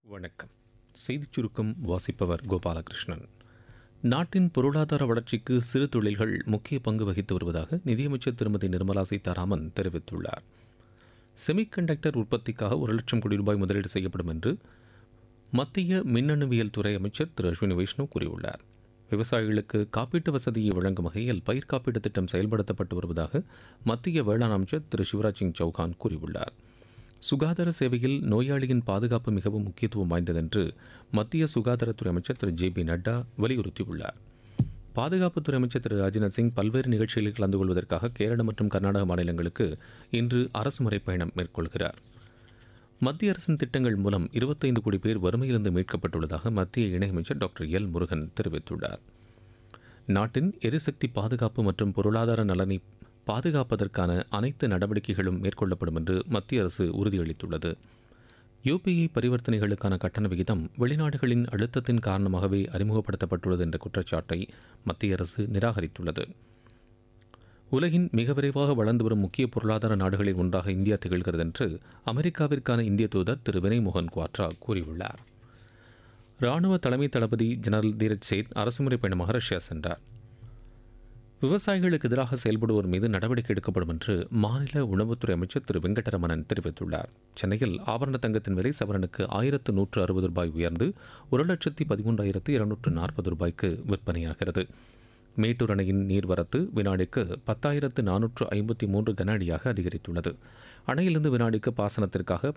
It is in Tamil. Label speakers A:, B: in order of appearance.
A: வணக்கம் செய்திச் சுருக்கம் வாசிப்பவர் கோபாலகிருஷ்ணன் நாட்டின் பொருளாதார வளர்ச்சிக்கு சிறு தொழில்கள் முக்கிய பங்கு வகித்து வருவதாக நிதியமைச்சர் திருமதி நிர்மலா சீதாராமன் தெரிவித்துள்ளார் செமிகண்டக்டர் உற்பத்திக்காக ஒரு லட்சம் கோடி ரூபாய் முதலீடு செய்யப்படும் என்று மத்திய மின்னணுவியல் துறை அமைச்சர் திரு அஸ்வினி வைஷ்ணு கூறியுள்ளார் விவசாயிகளுக்கு காப்பீட்டு வசதியை வழங்கும் வகையில் பயிர் காப்பீட்டு திட்டம் செயல்படுத்தப்பட்டு வருவதாக மத்திய வேளாண் அமைச்சர் திரு சிவராஜ் சிங் சௌகான் கூறியுள்ளார் சுகாதார சேவையில் நோயாளியின் பாதுகாப்பு மிகவும் முக்கியத்துவம் வாய்ந்தது என்று மத்திய சுகாதாரத்துறை அமைச்சர் திரு ஜே பி நட்டா வலியுறுத்தியுள்ளார் பாதுகாப்புத்துறை அமைச்சர் திரு ராஜ்நாத் சிங் பல்வேறு நிகழ்ச்சிகளில் கலந்து கொள்வதற்காக கேரள மற்றும் கர்நாடக மாநிலங்களுக்கு இன்று அரசுமுறை பயணம் மேற்கொள்கிறார் மத்திய அரசின் திட்டங்கள் மூலம் இருபத்தைந்து கோடி பேர் வறுமையிலிருந்து மீட்கப்பட்டுள்ளதாக மத்திய இணையமைச்சர் டாக்டர் எல் முருகன் தெரிவித்துள்ளார் நாட்டின் எரிசக்தி பாதுகாப்பு மற்றும் பொருளாதார நலனை பாதுகாப்பதற்கான அனைத்து நடவடிக்கைகளும் மேற்கொள்ளப்படும் என்று மத்திய அரசு உறுதியளித்துள்ளது யுபிஐ பரிவர்த்தனைகளுக்கான கட்டண விகிதம் வெளிநாடுகளின் அழுத்தத்தின் காரணமாகவே அறிமுகப்படுத்தப்பட்டுள்ளது என்ற குற்றச்சாட்டை மத்திய அரசு நிராகரித்துள்ளது உலகின் மிக விரைவாக வளர்ந்து வரும் முக்கிய பொருளாதார நாடுகளில் ஒன்றாக இந்தியா திகழ்கிறது என்று அமெரிக்காவிற்கான இந்திய தூதர் திரு வினய் மோகன் குவாட்ரா கூறியுள்ளார் ராணுவ தலைமை தளபதி ஜெனரல் தீரஜ் சேத் அரசுமுறை பயணமாக ரஷ்யா சென்றார் விவசாயிகளுக்கு எதிராக செயல்படுவோர் மீது நடவடிக்கை எடுக்கப்படும் என்று மாநில உணவுத்துறை அமைச்சர் திரு வெங்கடரமணன் தெரிவித்துள்ளார் சென்னையில் ஆபரண தங்கத்தின் விலை சவரனுக்கு ஆயிரத்து நூற்று அறுபது ரூபாய் உயர்ந்து ஒரு லட்சத்தி பதிமூன்றாயிரத்து இருநூற்று நாற்பது ரூபாய்க்கு விற்பனையாகிறது மேட்டூர் அணையின் நீர்வரத்து வினாடிக்கு பத்தாயிரத்து நானூற்று ஐம்பத்தி மூன்று கன அடியாக அதிகரித்துள்ளது அணையிலிருந்து வினாடிக்கு பாசனத்திற்காக